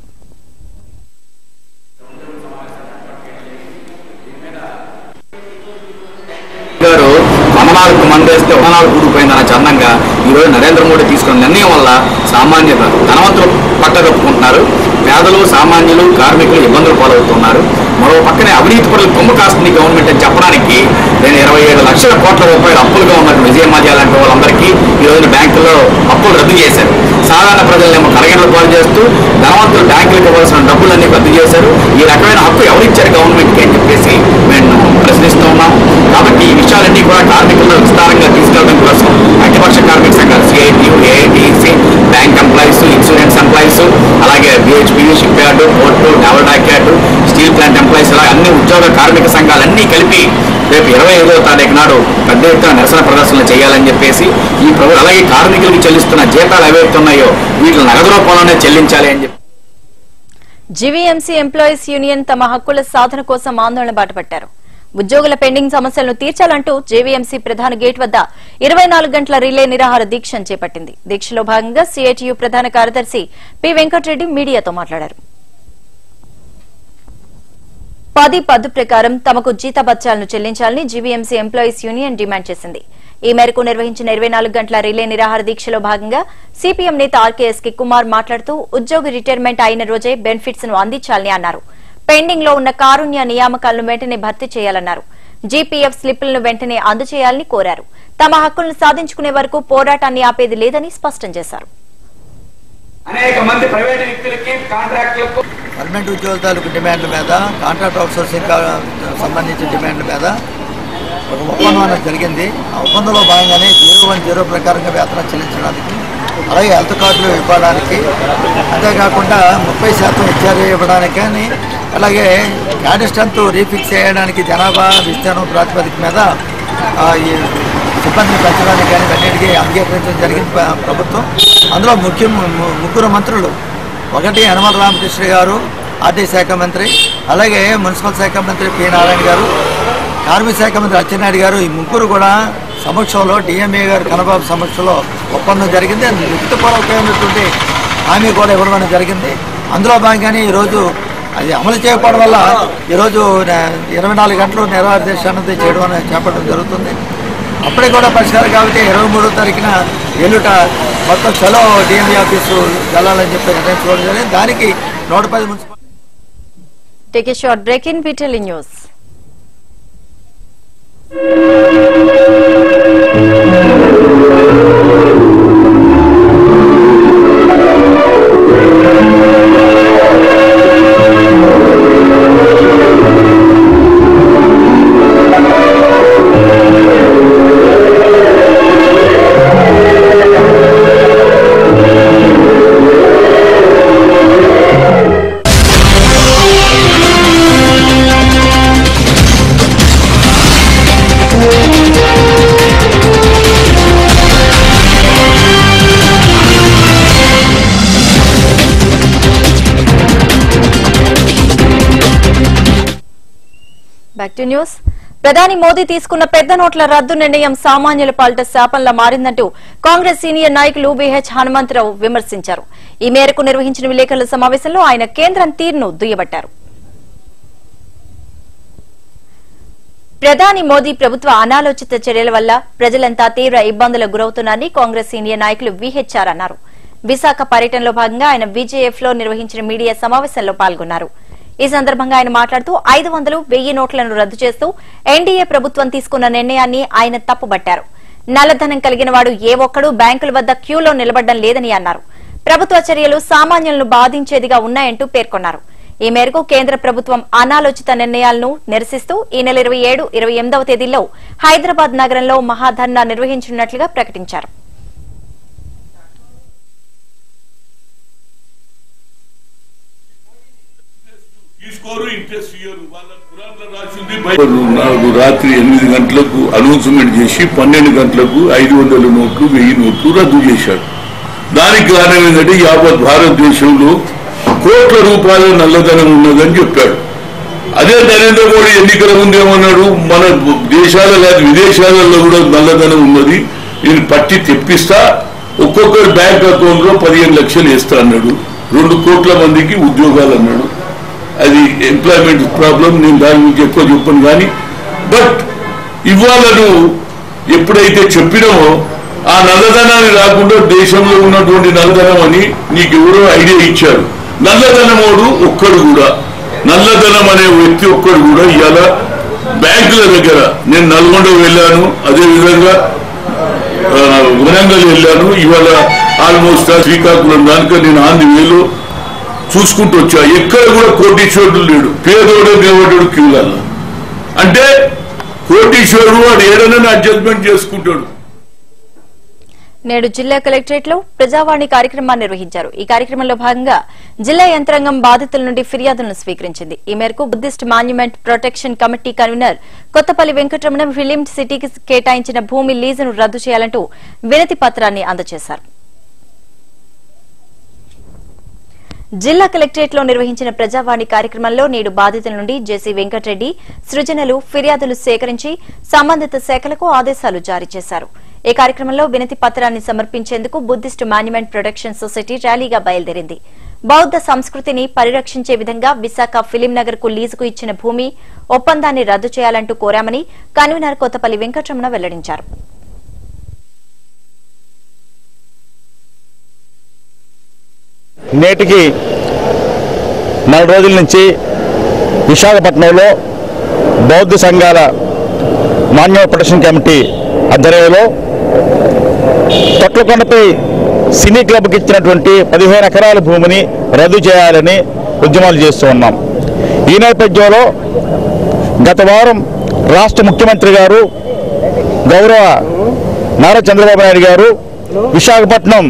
గారు వందనాలకు మందేస్తే వందనాలు కూడిపోయిందన్న చందంగా ఈరోజు నరేంద్ర మోడీ తీసుకున్న నిర్ణయం వల్ల సామాన్య ధనవంతులు పట్టగప్పుకుంటున్నారు పేదలు సామాన్యులు కార్మికులు ఇబ్బందులు పాలవుతున్నారు మరో పక్కనే అవినీతి పరులు కొమ్ము కాస్తుంది గవర్నమెంట్ అని చెప్పడానికి నేను ఇరవై ఏడు లక్షల కోట్ల రూపాయలు అప్పులుగా ఉన్న విజయ మధ్య లాంటి వాళ్ళందరికీ ఈ రోజున బ్యాంకుల్లో అప్పులు రద్దు చేశారు సాధారణ ప్రజలనేమో కలగడలు పాలు చేస్తూ ధనవంతులు బ్యాంకులకు ఇవ్వాల్సిన డబ్బులన్నీ రద్దు చేశారు ఈ రకమైన హక్కు ఎవరిచ్చారు గవర్నమెంట్కి అని చెప్పేసి మేము ప్రశ్నిస్తూ ఉన్నాం కాబట్టి ఈ విషయాలన్నీ కూడా కార్మికులను విస్తారంగా తీసుకెళ్ళడం కోసం అఖిలపక్ష కార్మిక సంఘాలు CITU AITC bank employees insurance employees అలాగే BHP ship yard port naval dock yard steel plant employees ఇలా అన్ని ఉద్యోగ కార్మిక సంఘాలన్నీ కలిపి రేపు ఇరవై ఐదవ తారీఖు నాడు పెద్ద ఎత్తున నిరసన ప్రదర్శనలు చేయాలని చెప్పేసి ఈ ప్రభు అలాగే కార్మికులకు చెల్లిస్తున్న జీతాలు ఏవైతే ఉన్నాయో వీటిని నగదు రూపంలోనే చెల్లించాలి అని చెప్పి జీవీఎంసీ ఎంప్లాయీస్ యూనియన్ తమ హక్కుల సాధన కోసం ఆందోళన బాటపట్టారు ఉద్యోగుల పెండింగ్ సమస్యలను తీర్చాలంటూ జేవీఎంసీ ప్రధాన గేట్ వద్ద ఇరవై నాలుగు గంటల రిలే నిరాహార దీక్షను చేపట్టింది దీక్షలో భాగంగా సీఐటియు ప్రధాన కార్యదర్శి పి వెంకటరెడ్డి మీడియాతో మాట్లాడారు పది పద్దు ప్రకారం తమకు జీతభత్యాలను చెల్లించాలని జీవీఎంసీ ఎంప్లాయీస్ యూనియన్ డిమాండ్ చేసింది ఈ మేరకు నిర్వహించిన ఇరవై నాలుగు గంటల రిలే నిరాహార దీక్షలో భాగంగా సిపిఎం నేత ఆర్కేఎస్ కి కుమార్ మాట్లాడుతూ ఉద్యోగి రిటైర్మెంట్ అయిన రోజే బెనిఫిట్స్ ను అందించాలని అన్నారు పెండింగ్ లో ఉన్న కారుణ్య నియామకాలను వెంటనే భర్తీ చేయాలన్నారు జీపీఎఫ్ స్లిప్పులను వెంటనే అందజేయాలని కోరారు తమ హక్కులను సాధించుకునే వరకు పోరాటాన్ని ఆపేది లేదని స్పష్టం చేశారు అనేక మంది ప్రైవేట్ వ్యక్తులకి కాంట్రాక్టులకు పర్మనెంట్ ఉద్యోగుల తాలూకు డిమాండ్ల మీద కాంట్రాక్ట్ అవుట్సోర్సింగ్ సంబంధించిన డిమాండ్ల మీద ఒక ఒప్పందం అనేది జరిగింది ఆ ఒప్పందంలో భాగంగానే జీరో వన్ జీరో ప్రకారంగా వేతనం చెల్లించడానికి అలాగే హెల్త్ కార్డులు ఇవ్వడానికి అంతేకాకుండా ముప్పై శాతం హెచ్ఆర్ఏ ఇవ్వడానికి కానీ అలాగే క్యాడర్ స్ట్రెంత్ రీఫిక్స్ చేయడానికి జనాభా విస్తీర్ణం ప్రాతిపదిక మీద ఆ, ఈ సిబ్బందిని పెంచడానికి కానీ అన్నిటికీ అంగీకరించడం జరిగింది ప్ర- ప్రభుత్వం అందులో ముఖ్య ము- ముగ్గురు మంత్రులు ఒకటి యనమల రామకృష్ణ గారు ఆర్టీ శాఖ మంత్రి అలాగే మున్సిపల్ శాఖ మంత్రి పి నారాయణ గారు కార్మిక శాఖ మంత్రి అచ్చెన్నాయుడు గారు ఈ ముగ్గురు కూడా సమక్షంలో డిఎంఏ గారు కనబాబు సమక్షంలో ఒప్పందం జరిగింది అది లిఖితపూర్వకమైనటువంటి హామీ కూడా ఇవ్వడం అనేది జరిగింది అందులో భాగంగానే ఈరోజు అది అమలు చేయకపోవడం వల్ల ఈరోజు నే- ఇరవై నాలుగు గంటలు నిరాదేశ అన్నది చేయడం అనేది చేపట్టడం జరుగుతుంది అప్పుడే కూడా పరిష్కారం కాబట్టి ఇరవై మూడో తారీఖున ఎల్లుట మొత్తం చలో డిఎంఈ ఆఫీసు వెళ్ళాలని చెప్పి నిర్ణయించుకోవడం జరిగింది దానికి నూట పది municipal take a short break in vital news back to news ప్రధాని మోదీ తీసుకున్న పెద్ద నోట్ల రద్దు నిర్ణయం సామాన్యుల పాలిట శాపంలా మారిందంటూ కాంగ్రెస్ సీనియర్ నాయకులు బిహెచ్ హనుమంతరావు విమర్శించారు ఈ మేరకు నిర్వహించిన విలేకరుల సమావేశంలో ఆయన కేంద్రం తీరును దుయ్యబట్టారు ప్రధాని మోదీ ప్రభుత్వ అనాలోచిత చర్యల వల్ల ప్రజలంతా తీవ్ర ఇబ్బందులకు గురవుతున్నారని కాంగ్రెస్ సీనియర్ నాయకులు విహెచ్ఆర్ అన్నారు విశాఖ పర్యటనలో భాగంగా ఆయన బీజేఎఫ్ లో నిర్వహించిన మీడియా సమావేశంలో పాల్గొన్నారు ఈ సందర్భంగా ఆయన మాట్లాడుతూ ఐదు వందలు వెయ్యి నోట్లను రద్దు చేస్తూ ఎన్డీఏ ప్రభుత్వం తీసుకున్న నిర్ణయాన్ని ఆయన తప్పుబట్టారు నల్లధనం కలిగిన వాడు ఏ ఒక్కడూ బ్యాంకుల వద్ద క్యూలో నిలబడడం లేదని అన్నారు ప్రభుత్వ చర్యలు సామాన్యులను బాధించేదిగా ఉన్నాయంటూ పేర్కొన్నారు ఈ మేరకు కేంద్ర ప్రభుత్వం అనాలోచిత నిర్ణయాలను నిరసిస్తూ ఈ నెల ఇరవై ఏడు ఇరవై ఎనిమిదవ తేదీల్లో హైదరాబాద్ నగరంలో మహాధర్నా నిర్వహించనున్నట్లుగా ప్రకటించారు తీసుకోరు ఇంట్రెస్ట్ ఇయ్యరు వాళ్ళ పురాణంలో రాసింది బయట నాలుగు రాత్రి ఎనిమిది గంటలకు అనౌన్స్మెంట్ చేసి పన్నెండు గంటలకు ఐదు వందల నోట్లు వెయ్యి నోట్లు రద్దు చేశాడు దానికి కారణం ఏంటంటే యావత్ భారతదేశంలో కోట్ల రూపాయల నల్లధనం ఉన్నదని చెప్పాడు అదే నరేంద్ర మోడీ ఎన్నికల ముందు ఏమన్నాడు మన దేశాల కాదు విదేశాలలో కూడా నల్లధనం ఉన్నది నేను పట్టి తెప్పిస్తా ఒక్కొక్కరి బ్యాంక్ అకౌంట్ లో పదిహేను లక్షలు వేస్తా అన్నాడు రెండు కోట్ల మందికి ఉద్యోగాలు అన్నాడు అది ఎంప్లాయ్మెంట్ ప్రాబ్లం నేను దాని గురించి ఎక్కువ చెప్పను కానీ బట్ ఇవాళ నువ్వు ఎప్పుడైతే చెప్పినావో ఆ నల్లధనాన్ని రాకుండా దేశంలో ఉన్నటువంటి నల్లధనం అని నీకు ఎవరో ఐడియా ఇచ్చారు నల్లధనమోడు ఒక్కడు కూడా నల్లధనం అనే వ్యక్తి ఒక్కడు కూడా ఇవాళ బ్యాంకుల దగ్గర నేను నల్గొండ వెళ్ళాను అదే విధంగా ఆ, వరంగల్ వెళ్ళాను ఇవాళ ఆల్మోస్ట్ శ్రీకాకుళం దానిక నేను ఆంధ్ర వేలు చూసుకుంటూ వచ్చా ఎక్కడ కూడా కోటీశ్వరుడు లేడు పేదోడు దేవుడు క్యూలలో అంటే కోటీశ్వరుడు వాడు ఏడనని అడ్జస్ట్మెంట్ చేసుకుంటాడు నేడు జిల్లా కలెక్టరేట్ లో ప్రజావాణి కార్యక్రమాన్ని నిర్వహించారు ఈ కార్యక్రమంలో భాగంగా జిల్లా యంత్రాంగం బాధితుల నుండి ఫిర్యాదులను స్వీకరించింది ఈ మేరకు Buddhist monument protection committee convener Kothapalli Venkataramana film సిటీకి కేటాయించిన భూమి లీజును రద్దు చేయాలంటూ వినతి పత్రాన్ని అందజేశారు జిల్లా కలెక్టరేట్ లో నిర్వహించిన ప్రజావాణి కార్యక్రమంలో నేడు బాధితుల నుండి జేసీ వెంకటరెడ్డి సృజనలు ఫిర్యాదులు సేకరించి సంబంధిత శాఖలకు ఆదేశాలు జారీ చేశారు ఈ కార్యక్రమంలో వినతి పత్రాన్ని సమర్పించేందుకు బుద్ధిస్ట్ మాన్యుమెంట్ ప్రొటెక్షన్ సొసైటీ ర్యాలీగా బయలుదేరింది బౌద్ధ సంస్కృతిని పరిరక్షించే విధంగా విశాఖ ఫిలిం నగర్ కు లీజుకు ఇచ్చిన భూమి ఒప్పందాన్ని రద్దు చేయాలంటూ కోరామని కన్వీనర్ కొత్తపల్లి వెంకటరమణ వెల్లడించారు నేటికి నెల రోజుల నుంచి విశాఖపట్నంలో బౌద్ధ సంఘాల మాన్యువల్ ప్రొటెక్షన్ కమిటీ ఆధ్వర్యంలో తొట్లకొండపై సినీ క్లబ్కి ఇచ్చినటువంటి పదిహేను ఎకరాల భూమిని రద్దు చేయాలని ఉద్యమాలు చేస్తూ ఉన్నాం ఈ నేపథ్యంలో గత వారం రాష్ట్ర ముఖ్యమంత్రి గారు గౌరవ నారా చంద్రబాబు నాయుడు గారు విశాఖపట్నం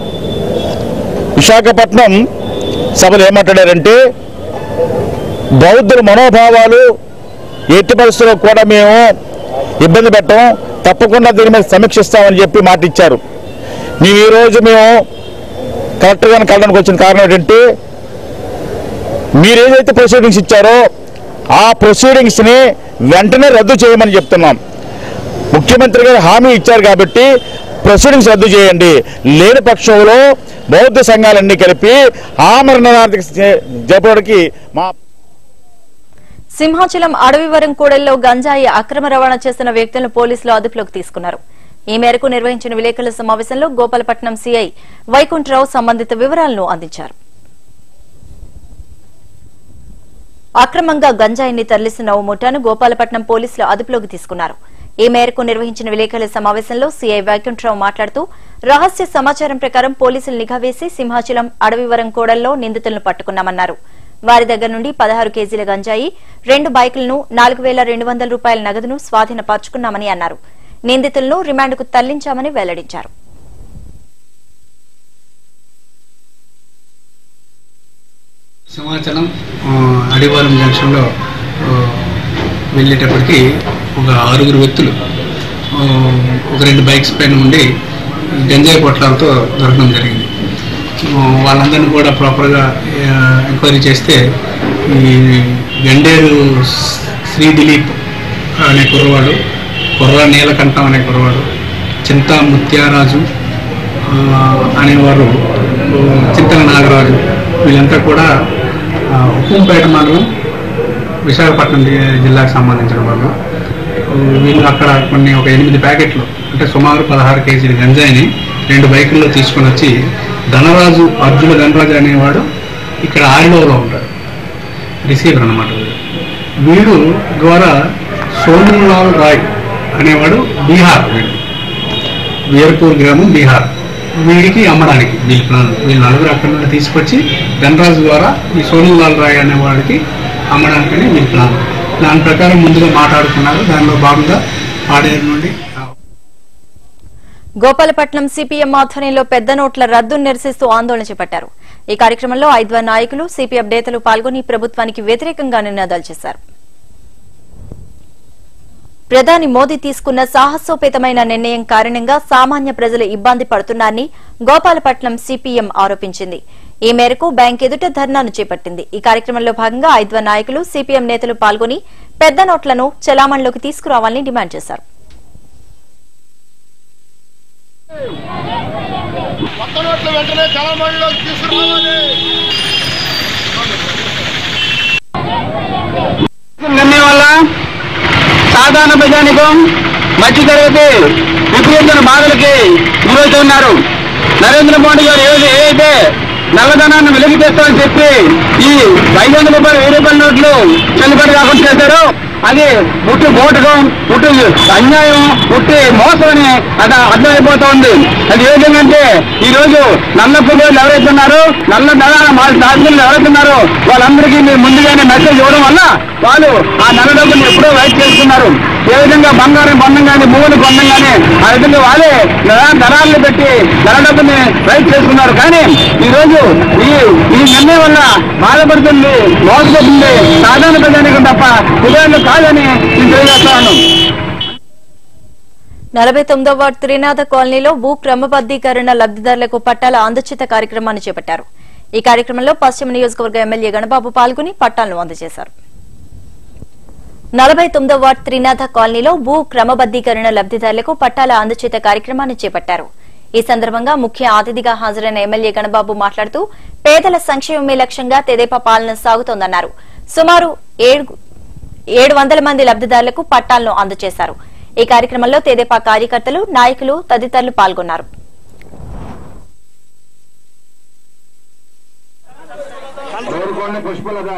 విశాఖపట్నం సభలు ఏమంటాడంటే బౌద్ధుల మనోభావాలు ఎట్టి పరిస్థితుల్లో కూడా మేము ఇబ్బంది పెట్టం తప్పకుండా దీని మీద సమీక్షిస్తామని చెప్పి మాట ఇచ్చారు మేము ఈరోజు మేము కలెక్టర్ గారిని కలడానికి వచ్చిన కారణం ఏంటంటే మీరు ఏదైతే ప్రొసీడింగ్స్ ఇచ్చారో ఆ ప్రొసీడింగ్స్ని వెంటనే రద్దు చేయమని చెప్తున్నాం ముఖ్యమంత్రి గారు హామీ ఇచ్చారు కాబట్టి ప్రొసీడింగ్స్ రద్దు చేయండి లేని పక్షంలో బౌద్ధ సంఘాలన్నీ కలిపి ఆమరణార్థిక జరపడానికి మా సింహాచలం అడవివరం కూడల్లో గంజాయి అక్రమ రవాణా చేస్తున్న వ్యక్తులను పోలీసులు అదుపులోకి తీసుకున్నారు ఈ మేరకు నిర్వహించిన విలేకరుల సమావేశంలో గోపాలపట్నం సీఐ వైకుంఠరావు సంబంధిత వివరాలను అందించారు అక్రమంగా గంజాయిని తరలిస్తున్న ఓ ముఠాను గోపాలపట్నం పోలీసులు అదుపులోకి తీసుకున్నారు ఈ మేరకు నిర్వహించిన విలేకరుల సమావేశంలో సీఐ వైకుంఠరావు మాట్లాడుతూ రహస్య సమాచారం ప్రకారం పోలీసులు నిఘా వేసి సింహాచలం అడవివరం కూడల్లో నిందితులను పట్టుకున్నామన్నారు వారి దగ్గర నుండి పదహారు కేజీల గంజాయి రెండు బైకులను నాలుగు వేల రెండు వందల రూపాయల నగదును స్వాధీనపరుచుకున్నామని అన్నారు నిందితులను రిమాండ్కు తరలించామని వెల్లడించారు సింహాచలం ఆ, అడివారం జంక్షన్లో ఆ, వెళ్ళేటప్పటికి ఒక ఆరుగురు వ్యక్తులు ఆ, ఒక రెండు బైక్స్ పైన ఉండి గంజాయి పొట్లాలతో దొరకడం జరిగింది ఆ, వాళ్ళందరినీ కూడా ప్రాపర్గా ఎంక్వైరీ చేస్తే ఈ గండేరు శ్రీ దిలీప్ అనే కుర్రవాడు కుర్ర నీలకంఠం అనే కుర్రవాడు చింతా ముత్యారాజు ఆ, అనేవారు ఆ, చింతల నాగరాజు వీళ్ళంతా కూడా ఆ, ఉప్పంపేట మండలం విశాఖపట్నం జి- జిల్లాకు సంబంధించిన వాళ్ళు ఆ, వీళ్ళు అక్కడ కొన్ని ఒక ఎనిమిది ప్యాకెట్లు అంటే సుమారు పదహారు కేజీల గంజాయిని రెండు బైకుల్లో తీసుకొని వచ్చి ధనరాజు అర్జున ధనరాజు అనేవాడు ఇక్కడ ఆరిలోలో ఉంటాడు రిసీవర్ అనమాట వీడు వీడు ద్వారా సోమన్లాల్ రాయ్ అనేవాడు బీహార్ వీడు వీరపూర్ గ్రామం బీహార్ వీడికి అమ్మడానికి వీళ్ళ ప్లాన్ వీళ్ళు నలుగురు అక్కడి నుండి తీసుకొచ్చి ధనరాజు ద్వారా ఈ సోనులాల్ రాయ్ అనే వాడికి అమ్మడానికని వీళ్ళ ప్లాన్ దాని ప్రకారం ముందుగా మాట్లాడుకున్నారు దానిలో భాగంగా పాడేరు నుండి గోపాలపట్నం సిపిఎం ఆధ్వర్యంలో పెద్ద నోట్ల రద్దును నిరసిస్తూ ఆందోళన చేపట్టారు ఈ కార్యక్రమంలో ఐద్వా నాయకులు సిపిఎం నేతలు పాల్గొని ప్రభుత్వానికి వ్యతిరేకంగా నినాదాలు చేశారు ప్రధాని మోదీ తీసుకున్న సాహసోపేతమైన నిర్ణయం కారణంగా సామాన్య ప్రజలు ఇబ్బంది పడుతున్నారని గోపాలపట్నం సిపిఎం ఆరోపించింది ఈ మేరకు బ్యాంక్ ఎదుట ధర్నాను చేపట్టింది ఈ కార్యక్రమంలో భాగంగా ఐద్వా నాయకులు సిపిఎం నేతలు పాల్గొని పెద్ద నోట్లను చలామణిలోకి తీసుకురావాలని డిమాండ్ చేశారు కొత్త నోట్లు వెంటనే చలమణిలోకి తీసుకురావాలి నిర్ణయం వల్ల సాధారణ ప్రజానికం మధ్యతరగతి విపరీతమైన బాధలకి గురవుతున్నారు నరేంద్ర మోడీ గారు ఏది ఏదైతే నల్లధనాన్ని వెలికి తెస్తామని చెప్పి ఈ ఐదు వందల రూపాయలు వెయ్యి రూపాయల నోట్లు చెల్లుబాటు కాకుండా చేశారు అది పుట్టి మోటకం పుట్టి అన్యాయం పుట్టి మోసం అని అది అర్థమైపోతోంది అది ఏ విధంగా అంటే ఈ రోజు నల్ల పురుగులు ఎవరైతే ఉన్నారో నల్ల ధనాల మా సాధనలు ఎవరైతే ఉన్నారో వాళ్ళందరికీ మీరు ముందుగానే మెసేజ్ ఇవ్వడం వల్ల వాళ్ళు ఆ నల్ల డబ్బుని ఎప్పుడో వైట్ చేస్తున్నారు ఏ విధంగా బంగారం కొనడం కానీ భూములు కొనడం కానీ ఆ విధంగా వాళ్ళే ధన- ధనాలను పెట్టి ధన డబ్బుని వైట్ చేసుకున్నారు కానీ ఈ రోజు ఈ ఈ నిర్ణయం వల్ల బాధపడుతుంది మోసపోతుంది సాధారణ ప్రజానికం తప్ప కులాలు కాదని నేను తెలియజేస్తాను నలభై తొమ్మిదో వార్డు త్రినాథ కాలనీలో భూ క్రమబద్దీకరణ లబ్దిదారులకు పట్టాల అందచిత కార్యక్రమాన్ని చేపట్టారు ఈ కార్యక్రమంలో పశ్చిమ నియోజకవర్గ ఎమ్మెల్యే గణబాబు పాల్గొని పట్టాలను అందజేశారు నలభై తొమ్మిదో వార్డు త్రినాథ కాలనీలో భూ క్రమబద్దీకరణ లబ్దిదారులకు పట్టాల అందచేత కార్యక్రమాన్ని చేపట్టారు ఈ సందర్భంగా ముఖ్య అతిథిగా హాజరైన ఎమ్మెల్యే గణబాబు మాట్లాడుతూ పేదల సంక్షేమమే లక్ష్యంగా తెదేపా పాలన సాగుతోందన్నారు సుమారు ఏడు ఏడు వందల మంది లబ్దిదారులకు పట్టాలను అందజేశారు ఈ కార్యక్రమంలో తెదేపా కార్యకర్తలు నాయకులు తదితరులు పాల్గొన్నారు కోరుకోండి పుష్పలత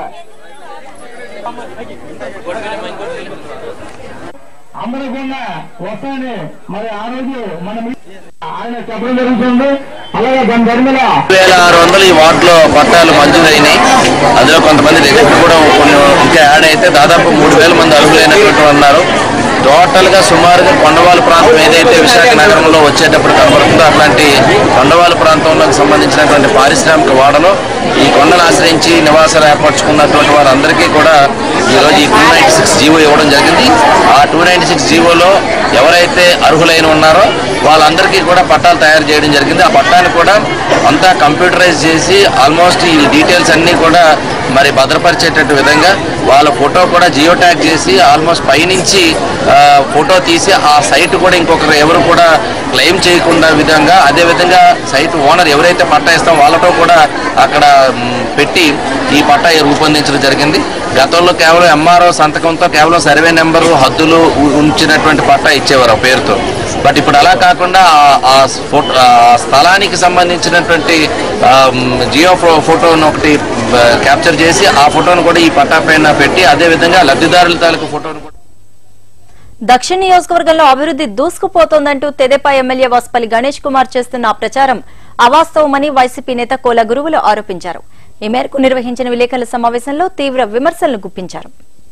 అందరికన్నా వస్తాయని మరి ఆ రోజు మనం ఆయన చెప్పడం జరుగుతుంది అలాగే దాని ధర్మల వేల ఆరు వందలు ఈ వార్డులో పట్టాలు మంజూరైనాయి అందులో కొంతమంది రిజెక్ట్ కూడా కొన్ని ఇంకా యాడ్ అయితే దాదాపు మూడు వేల మంది అర్హులైనటువంటి ఉన్నారు టోటల్ గా సుమారుగా కొండవాళ్ళ ప్రాంతం ఏదైతే విశాఖ నగరంలో వచ్చేటప్పుడు కనబడుతుందో అట్లాంటి కొండవాళ్ళ ప్రాంతంలోకి సంబంధించినటువంటి పారిశ్రామిక వాడలో ఈ కొండను ఆశ్రయించి నివాసాలు ఏర్పరచుకున్నటువంటి వారందరికీ కూడా ఈరోజు ఈ టూ నైన్టీ సిక్స్ జీవో ఇవ్వడం జరిగింది ఆ టూ నైన్టీ సిక్స్ జీవోలో ఎవరైతే అర్హులైన ఉన్నారో వాళ్ళందరికీ కూడా పట్టాలు తయారు చేయడం జరిగింది ఆ పట్టాలు కూడా అంతా కంప్యూటరైజ్ చేసి ఆల్మోస్ట్ ఈ డీటెయిల్స్ అన్నీ కూడా మరి భద్రపరిచేటట్టు విధంగా వాళ్ళ ఫోటో కూడా జియో ట్యాగ్ చేసి ఆల్మోస్ట్ పైనుంచి ఆ, ఫోటో తీసి ఆ సైట్ కూడా ఇంకొకరు ఎవరు కూడా క్లెయిమ్ చేయకుండా విధంగా అదే విధంగా సైట్ ఓనర్ ఎవరైతే పట్టా ఇస్తాం వాళ్ళతో కూడా అక్కడ మ్, పెట్టి ఈ పట్టా రూపొందించడం జరిగింది గతంలో కేవలం ఎంఆర్ఓ సంతకంతో కేవలం సర్వే నెంబరు హద్దులు ఉ- ఉంచినటువంటి పట్టా ఇచ్చేవారు ఆ పేరుతో బట్ ఇప్పుడు అలా కాకుండా ఆ- ఆ ఫోటో ఆ స్థలానికి సంబంధించినటువంటి ఆ, మ్, జియో ఫో- ఫోటోను ఒకటి ఆ, క్యాప్చర్ చేసి ఆ ఫోటోను కూడా ఈ పట్టా పైన పెట్టి అదే విధంగా లబ్ధిదారుల తాలూకు ఫోటోను కూడా దక్షిణ నియోజకవర్గంలో అభివృద్ది దూసుకుపోతోందంటూ తెదేపా ఎమ్మెల్యే వాసుపల్లి గణేష్ కుమార్ చేస్తున్న ఆ ప్రచారం అవాస్తవమని వైసీపీ నేత కోల గురువులు ఆరోపించారు ఈ మేరకు నిర్వహించిన విలేకరుల సమావేశంలో తీవ్ర విమర్శలను గుప్పించారు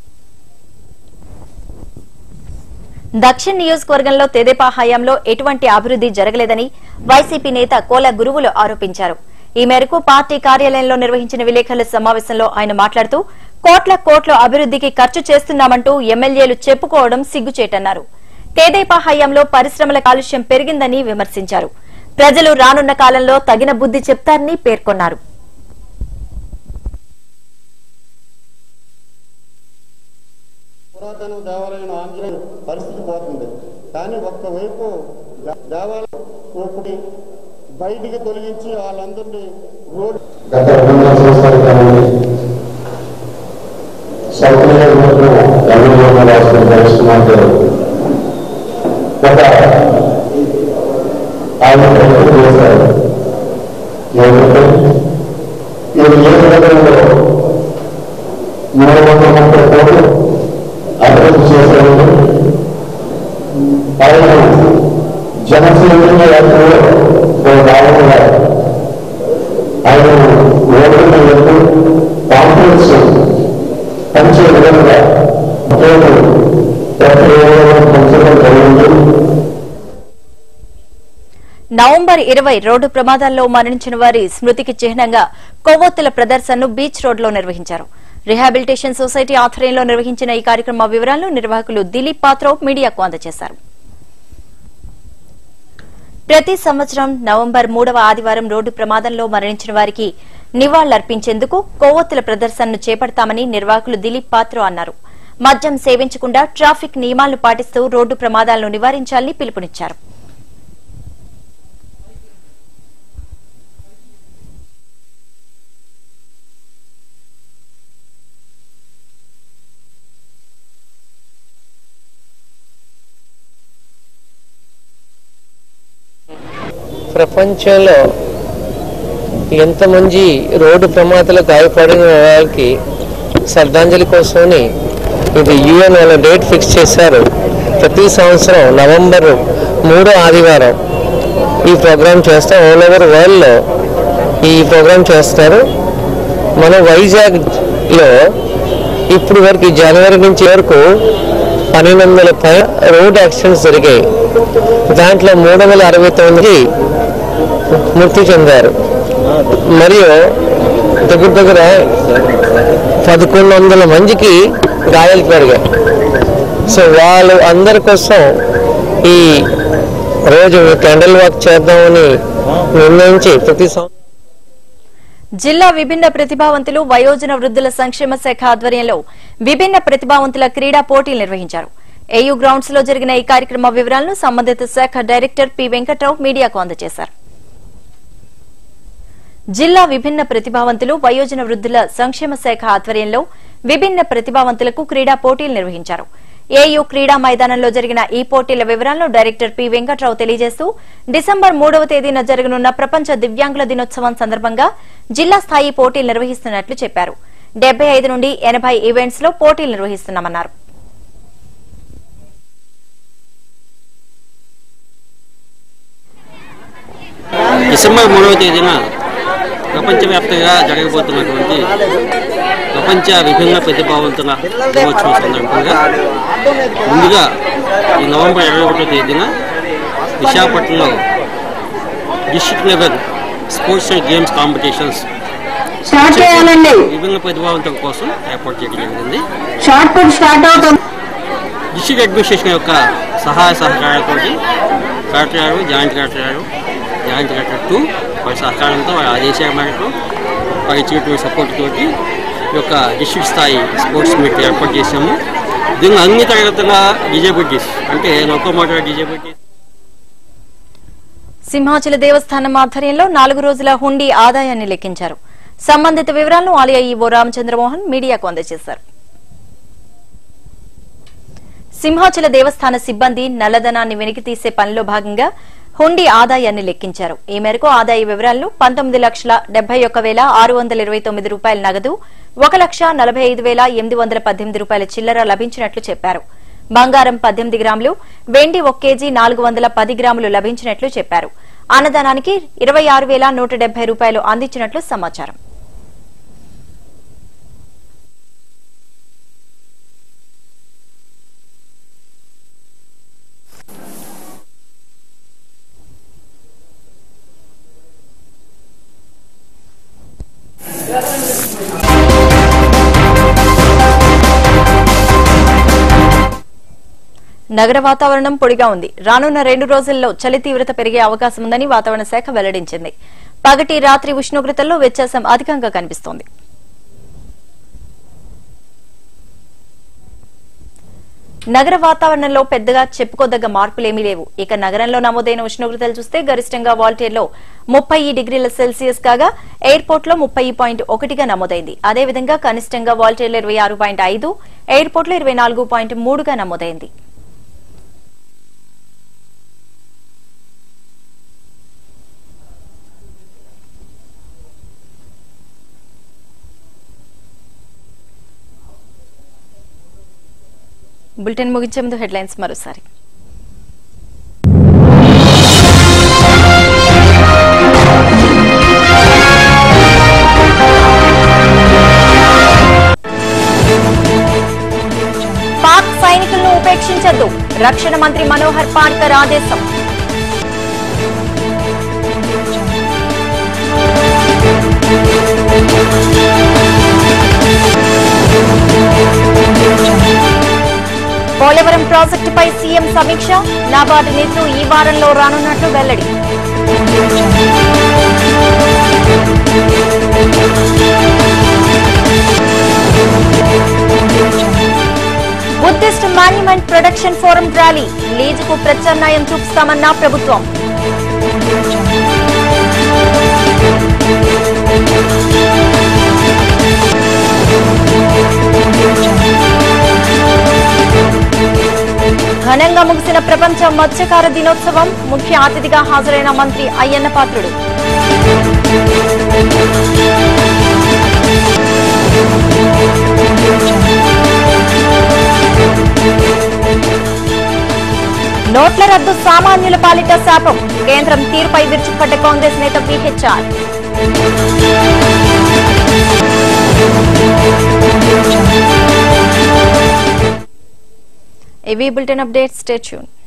దక్షిణ నియోజకవర్గంలో తెదేపా హయాంలో ఎటువంటి అభివృద్ది జరగలేదని వైసీపీ నేత కోల గురువులు ఆరోపించారు ఈ మేరకు పార్టీ కార్యాలయంలో నిర్వహించిన విలేకరుల సమావేశంలో ఆయన మాట్లాడుతూ కోట్ల కోట్ల అభివృద్దికి ఖర్చు చేస్తున్నామంటూ ఎమ్మెల్యేలు చెప్పుకోవడం సిగ్గుచేటన్నారు తెదేపా హయాంలో పరిశ్రమల కాలుష్యం పెరిగిందని విమర్శించారు ప్రజలు రానున్న కాలంలో తగిన బుద్ధి చెప్తారని పేర్కొన్నారు పురాతన దేవాలయం ఆంజనేయ పరిస్థితి పోతుంది కానీ ఒక్కవైపు దే- దేవాలయం ఒకటి బయటికి తొలగించి వాళ్ళందరినీ రోడ్ గత రెండున్నర సంవత్సరాల కాలంలో సౌత్ నియోజకవర్గం ఎమ్మెల్యేగా రాసిన గణేష్ కుమార్ గారు గత ఆయన ప్రయత్నం చేశారు ఏమంటే ఈ నియోజకవర్గంలో మూడు వందల ముప్పై కోట్లు అభివృద్ధి చేశారు ఆయన జనసేన యాత్రలో ఒక భాగంగా ఆయన ఓడిన ఎప్పుడు కాన్ఫరెన్స్ పంచే విధంగా పేరు ప్రక్రియలో పంచడం జరిగింది నవంబర్ ఇరవై రోడ్డు ప్రమాదాల్లో మరణించిన వారి స్మృతికి చిహ్నంగా కొవ్వొత్తుల ప్రదర్శనను బీచ్ రోడ్ లో నిర్వహించారు రిహాబిలిటేషన్ సొసైటీ ఆధ్వర్యంలో నిర్వహించిన ఈ కార్యక్రమ వివరాలను నిర్వాహకులు దిలీప్ పాత్రో మీడియాకు అందజేశారు ప్రతి సంవత్సరం నవంబర్ మూడవ ఆదివారం రోడ్డు ప్రమాదంలో మరణించిన వారికి నివాళులర్పించేందుకు కొవ్వొత్తుల ప్రదర్శనను చేపడతామని నిర్వాహకులు దిలీప్ పాత్రో అన్నారు మద్యం సేవించకుండా ట్రాఫిక్ నియమాలను పాటిస్తూ రోడ్డు ప్రమాదాలను నివారించాలని పిలుపునిచ్చారు ప్రపంచంలో ఎంతమంది రోడ్డు ప్రమాదాలు గాయపడిన వాళ్ళకి శ్రద్ధాంజలి కోసమని ఇది యుఎన్ వాళ్ళ డేట్ ఫిక్స్ చేశారు ప్రతి సంవత్సరం నవంబర్ మూడో ఆదివారం ఈ ప్రోగ్రామ్ చేస్తాం ఆల్ ఓవర్ వరల్డ్లో ఈ ప్రోగ్రామ్ చేస్తారు మన వైజాగ్లో ఇప్పుడు వరకు ఈ జనవరి నుంచి వరకు పన్నెండు వందల పై రోడ్ యాక్సిడెంట్స్ జరిగాయి దాంట్లో మూడు వందల అరవై తొమ్మిది మృతి చెందారు మరియు దగ్గర దగ్గర పదకొండు వందల మందికి గాయాలు పెరిగాయి సో వాళ్ళు అందరి కోసం ఈ రోజు క్యాండిల్ వాక్ చేద్దామని నిర్ణయించి ప్రతి సంవత్సరం జిల్లా విభిన్న ప్రతిభావంతులు వయోజన వృద్ధుల సంక్షేమ శాఖ ఆధ్వర్యంలో విభిన్న ప్రతిభావంతుల క్రీడా పోటీలు నిర్వహించారు ఏయూ గ్రౌండ్స్ లో జరిగిన ఈ కార్యక్రమ వివరాలను సంబంధిత శాఖ డైరెక్టర్ పి వెంకట్రావు మీడియాకు అందజేశారు జిల్లా విభిన్న ప్రతిభావంతులు వయోజన వృద్ధుల సంక్షేమ శాఖ ఆధ్వర్యంలో విభిన్న ప్రతిభావంతులకు క్రీడా పోటీలు నిర్వహించారు ఏయూ క్రీడా మైదానంలో జరిగిన ఈ పోటీల వివరాలను డైరెక్టర్ పి వెంకట్రావు తెలియజేస్తూ డిసెంబర్ మూడవ తేదీన జరగనున్న ప్రపంచ దివ్యాంగుల దినోత్సవం సందర్భంగా జిల్లా స్థాయి పోటీలు నిర్వహిస్తున్నట్లు చెప్పారు డెబ్బై ఐదు నుండి ఎనభై ఈవెంట్స్ లో పోటీలు నిర్వహిస్తున్నామన్నారు డిసెంబర్ మూడవ తేదీన ప్రపంచవ్యాప్తంగా జరగబోతున్నటువంటి ప్రపంచ విభిన్న ప్రతిభావంతుల దినోత్సవం సందర్భంగా ముందుగా ఈ నవంబర్ ఇరవై ఒకటో తేదీన విశాఖపట్నంలో district level sports and games competitions start చేయాలండి. విభిన్న ప్రతిభావంతుల కోసం ఏర్పాటు చేయడం జరిగింది షార్ట్ పుట్ స్టార్ట్ అవుతుంది డిస్ట్రిక్ట్ అడ్మినిస్ట్రేషన్ యొక్క సహాయ సహకారాలతో కలెక్టర్ గారు జాయింట్ కలెక్టర్ గారు జాయింట్ కలెక్టర్ టూ వారి సహకారంతో వారి ఆదేశాల మేరకు వారి ఇచ్చినటువంటి సపోర్ట్ తోటి ఈ యొక్క డిస్ట్రిక్ట్ స్థాయి స్పోర్ట్స్ మీట్ ఏర్పాటు చేశాము దీనిలో అన్ని తరగతుల డిజేబిలిటీస్ అంటే లోకోమోటర్ డిజేబిలిటీస్ సింహాచల దేవస్థానం ఆధ్వర్యంలో నాలుగు రోజుల హుండీ ఆదాయాన్ని లెక్కించారు సంబంధిత వివరాలను ఆలయ ఈవో రామచంద్రమోహన్ మీడియాకు అందజేశారు సింహాచల దేవస్థాన సిబ్బంది నల్లధనాన్ని వెలికితీసే పనిలో భాగంగా హుండీ ఆదాయాన్ని లెక్కించారు ఈ మేరకు ఆదాయ వివరాలను పంతొమ్మిది లక్షల డెబ్బై ఒక్క వేల ఆరు వందల ఇరవై తొమ్మిది రూపాయల నగదు ఒక లక్ష నలభై ఐదు వేల ఎనిమిది వందల పద్దెనిమిది రూపాయల చిల్లర లభించినట్లు చెప్పారు బంగారం పద్దెనిమిది గ్రాములు వెండి ఒక కేజీ నాలుగు వందల పది గ్రాములు లభించినట్లు చెప్పారు అన్నదానానికి ఇరవై ఆరు వేల నూట డెబ్బై రూపాయలు అందించినట్లు సమాచారం నగర వాతావరణం పొడిగా ఉంది రానున్న రెండు రోజుల్లో చలి తీవ్రత పెరిగే అవకాశం ఉందని వాతావరణ శాఖ వెల్లడించింది పగటి రాత్రి ఉష్ణోగ్రతల్లో వ్యత్యాసం అధికంగా కనిపిస్తోంది నగర వాతావరణంలో పెద్దగా చెప్పుకోదగ్గ మార్పులేమీ లేవు ఇక నగరంలో నమోదైన ఉష్ణోగ్రతలు చూస్తే గరిష్టంగా వాల్టేర్లో ముప్పై డిగ్రీల సెల్సియస్ కాగా ఎయిర్పోర్ట్ లో ముప్పై పాయింట్ ఒకటిగా నమోదైంది అదేవిధంగా కనిష్టంగా వాల్టేర్లో ఇరవై ఆరు పాయింట్ ఐదు ఎయిర్పోర్ట్ లో ఇరవై నాలుగు పాయింట్ మూడుగా నమోదైంది బులెటిన్ ముగించే ముందు హెడ్లైన్స్ మరోసారి పాక్ సైనికులను ఉపేక్షించద్దు రక్షణ మంత్రి మనోహర్ పార్కర్ ఆదేశం పోలవరం ప్రాజెక్టుపై సీఎం సమీక్ష నాబార్డు నిధులు ఈ వారంలో రానున్నట్లు వెల్లడి Buddhist monument production forum rally లీజుకు ప్రత్యామ్నాయం చూపిస్తామన్న ప్రభుత్వం ఘనంగా ముగిసిన ప్రపంచ మత్స్యకార దినోత్సవం ముఖ్య అతిథిగా హాజరైన మంత్రి అయ్యన్న పాత్రుడు నోట్ల రద్దు సామాన్యుల పాలిట శాపం కేంద్రం తీరుపై విరుచుకుపడ్డ కాంగ్రెస్ నేత విహెచ్ఆర్ ఇవి బులెటిన్ అప్డేట్స్ స్టే ట్యూన్